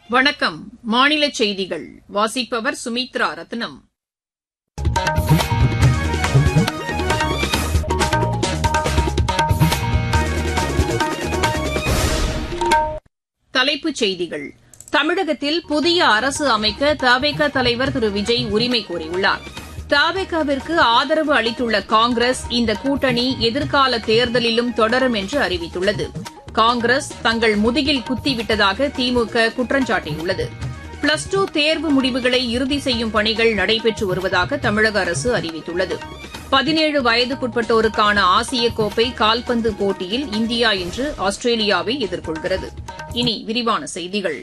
வணக்கம் மாநில செய்திகள் வாசிப்பவர் சுமித்ரா ரத்னம் தலைப்புச் செய்திகள் தமிழகத்தில் புதிய அரசு அமைக்க தவேக தலைவர் திரு விஜய் உரிமை கோரியுள்ளார் தவேகாவிற்கு ஆதரவு அளித்துள்ள காங்கிரஸ் இந்த கூட்டணி எதிர்கால தேர்தலிலும் தொடரும் என்று அறிவித்துள்ளது காங்கிரஸ் தங்கள் முதுகில் குத்திவிட்டதாக திமுக குற்றஞ்சாட்டியுள்ளது பிளஸ் டூ தேர்வு முடிவுகளை இறுதி செய்யும் பணிகள் நடைபெற்று வருவதாக தமிழக அரசு அறிவித்துள்ளது பதினேழு வயதுக்குட்பட்டோருக்கான ஆசிய கோப்பை கால்பந்து போட்டியில் இந்தியா இன்று ஆஸ்திரேலியாவை எதிர்கொள்கிறது இனி விரிவான செய்திகள்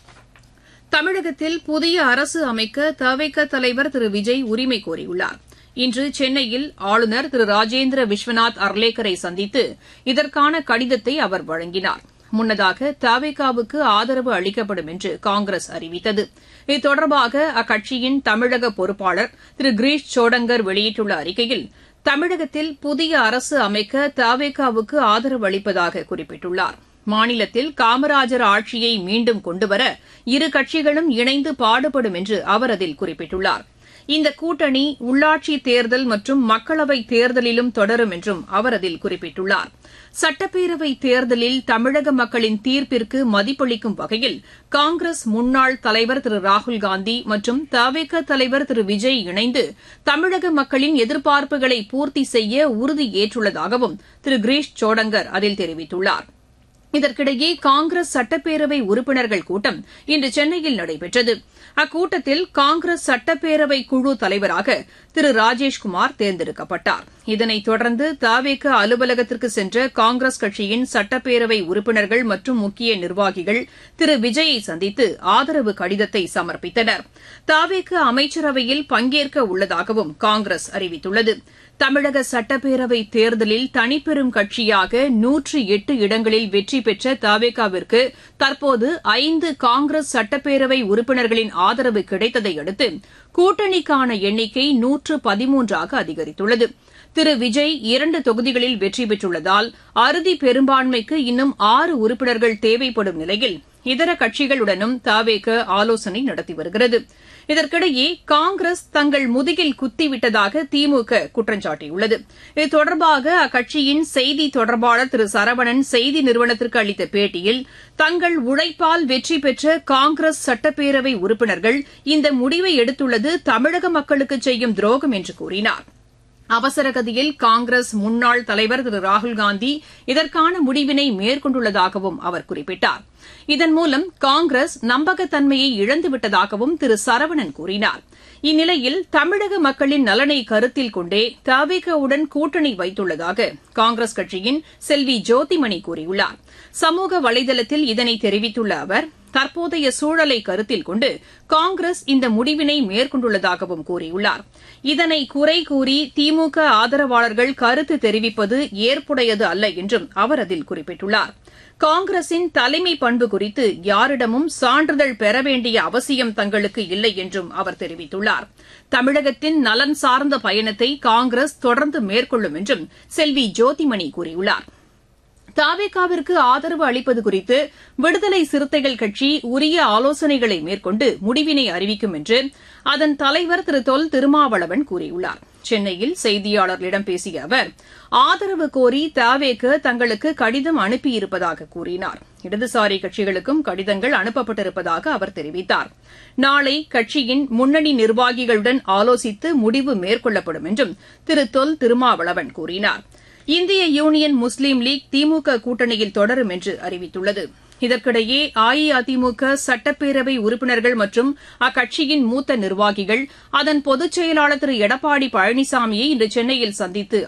தமிழகத்தில் புதிய அரசு அமைக்க தவிக தலைவர் திரு விஜய் உரிமை கோரியுள்ளார் இன்று சென்னையில் ஆளுநர் திரு ராஜேந்திர விஸ்வநாத் அர்லேக்கரை சந்தித்து இதற்கான கடிதத்தை அவர் வழங்கினார் முன்னதாக தவேகாவுக்கு ஆதரவு அளிக்கப்படும் என்று காங்கிரஸ் அறிவித்தது இது தொடர்பாக அக்கட்சியின் தமிழக பொறுப்பாளர் திரு கிரீஷ் சோடங்கர் வெளியிட்டுள்ள அறிக்கையில் தமிழகத்தில் புதிய அரசு அமைக்க தவேகாவுக்கு ஆதரவு அளிப்பதாக குறிப்பிட்டுள்ளார் மாநிலத்தில் காமராஜர் ஆட்சியை மீண்டும் கொண்டுவர இரு கட்சிகளும் இணைந்து பாடுபடும் என்று அவர் அதில் குறிப்பிட்டுள்ளார் இந்த கூட்டணி உள்ளாட்சி தேர்தல் மற்றும் மக்களவைத் தேர்தலிலும் தொடரும் என்றும் அவர் அதில் குறிப்பிட்டுள்ளார் சட்டப்பேரவை தேர்தலில் தமிழக மக்களின் தீர்ப்பிற்கு மதிப்பளிக்கும் வகையில் காங்கிரஸ் முன்னாள் தலைவர் திரு ராகுல்காந்தி மற்றும் தவேக தலைவர் திரு விஜய் இணைந்து தமிழக மக்களின் எதிர்பார்ப்புகளை பூர்த்தி செய்ய உறுதியேற்றுள்ளதாகவும் திரு கிரீஷ் சோடங்கர் அதில் தெரிவித்துள்ளார் இதற்கிடையே காங்கிரஸ் சட்டப்பேரவை உறுப்பினர்கள் கூட்டம் இன்று சென்னையில் நடைபெற்றது அக்கூட்டத்தில் காங்கிரஸ் சட்டப்பேரவை குழு தலைவராக திரு ராஜேஷ்குமார் தேர்ந்தெடுக்கப்பட்டார் இதனைத் தொடர்ந்து தாவேக அலுவலகத்திற்கு சென்ற காங்கிரஸ் கட்சியின் சட்டப்பேரவை உறுப்பினர்கள் மற்றும் முக்கிய நிர்வாகிகள் திரு விஜயை சந்தித்து ஆதரவு கடிதத்தை சமர்ப்பித்தனர் தாவேக அமைச்சரவையில் பங்கேற்க உள்ளதாகவும் காங்கிரஸ் அறிவித்துள்ளது தமிழக சட்டப்பேரவை தேர்தலில் தனிப்பெரும் கட்சியாக நூற்று எட்டு இடங்களில் வெற்றி பெற்ற தவேகாவிற்கு தற்போது ஐந்து காங்கிரஸ் சட்டப்பேரவை உறுப்பினர்களின் ஆதரவு கிடைத்ததை அடுத்து கூட்டணிக்கான எண்ணிக்கை நூற்று பதிமூன்றாக அதிகரித்துள்ளது திரு விஜய் இரண்டு தொகுதிகளில் வெற்றி பெற்றுள்ளதால் அறுதி பெரும்பான்மைக்கு இன்னும் ஆறு உறுப்பினர்கள் தேவைப்படும் நிலையில் இதர கட்சிகளுடனும் தவேக ஆலோசனை நடத்தி வருகிறது இதற்கிடையே காங்கிரஸ் தங்கள் முதுகில் குத்திவிட்டதாக திமுக குற்றம் சாட்டியுள்ளது இது தொடர்பாக அக்கட்சியின் செய்தி தொடர்பாளர் திரு சரவணன் செய்தி நிறுவனத்திற்கு அளித்த பேட்டியில் தங்கள் உழைப்பால் வெற்றி பெற்ற காங்கிரஸ் சட்டப்பேரவை உறுப்பினர்கள் இந்த முடிவை எடுத்துள்ளது தமிழக மக்களுக்கு செய்யும் துரோகம் என்று கூறினார் அவசரகதியில் காங்கிரஸ் முன்னாள் தலைவர் திரு ராகுல்காந்தி இதற்கான முடிவினை மேற்கொண்டுள்ளதாகவும் அவர் குறிப்பிட்டார் இதன் மூலம் காங்கிரஸ் நம்பகத்தன்மையை இழந்துவிட்டதாகவும் திரு சரவணன் கூறினார் இந்நிலையில் தமிழக மக்களின் நலனை கருத்தில் கொண்டே தவிகவுடன் கூட்டணி வைத்துள்ளதாக காங்கிரஸ் கட்சியின் செல்வி ஜோதிமணி கூறியுள்ளார் சமூக வலைதளத்தில் இதனை தெரிவித்துள்ள அவர் தற்போதைய சூழலை கருத்தில் கொண்டு காங்கிரஸ் இந்த முடிவினை மேற்கொண்டுள்ளதாகவும் கூறியுள்ளார் இதனை குறை கூறி திமுக ஆதரவாளர்கள் கருத்து தெரிவிப்பது ஏற்புடையது அல்ல என்றும் அவர் அதில் குறிப்பிட்டுள்ளார் காங்கிரசின் தலைமை பண்பு குறித்து யாரிடமும் சான்றிதழ் பெற வேண்டிய அவசியம் தங்களுக்கு இல்லை என்றும் அவர் தெரிவித்துள்ளார் தமிழகத்தின் நலன் சார்ந்த பயணத்தை காங்கிரஸ் தொடர்ந்து மேற்கொள்ளும் என்றும் செல்வி ஜோதிமணி கூறியுள்ளார் தாவேகாவிற்கு ஆதரவு அளிப்பது குறித்து விடுதலை சிறுத்தைகள் கட்சி உரிய ஆலோசனைகளை மேற்கொண்டு முடிவினை அறிவிக்கும் என்று அதன் தலைவர் திரு தொல் திருமாவளவன் கூறியுள்ளார் சென்னையில் செய்தியாளர்களிடம் பேசிய அவர் ஆதரவு கோரி தாவேக தங்களுக்கு கடிதம் அனுப்பியிருப்பதாக கூறினார் இடதுசாரி கட்சிகளுக்கும் கடிதங்கள் அனுப்பப்பட்டிருப்பதாக அவர் தெரிவித்தார் நாளை கட்சியின் முன்னணி நிர்வாகிகளுடன் ஆலோசித்து முடிவு மேற்கொள்ளப்படும் என்றும் திரு தொல் திருமாவளவன் கூறினார் இந்திய யூனியன் முஸ்லீம் லீக் திமுக கூட்டணியில் தொடரும் என்று அறிவித்துள்ளது இதற்கிடையே அஇஅதிமுக சட்டப்பேரவை உறுப்பினர்கள் மற்றும் அக்கட்சியின் மூத்த நிர்வாகிகள் அதன் பொதுச் செயலாளர் திரு எடப்பாடி பழனிசாமியை இன்று சென்னையில் சந்தித்து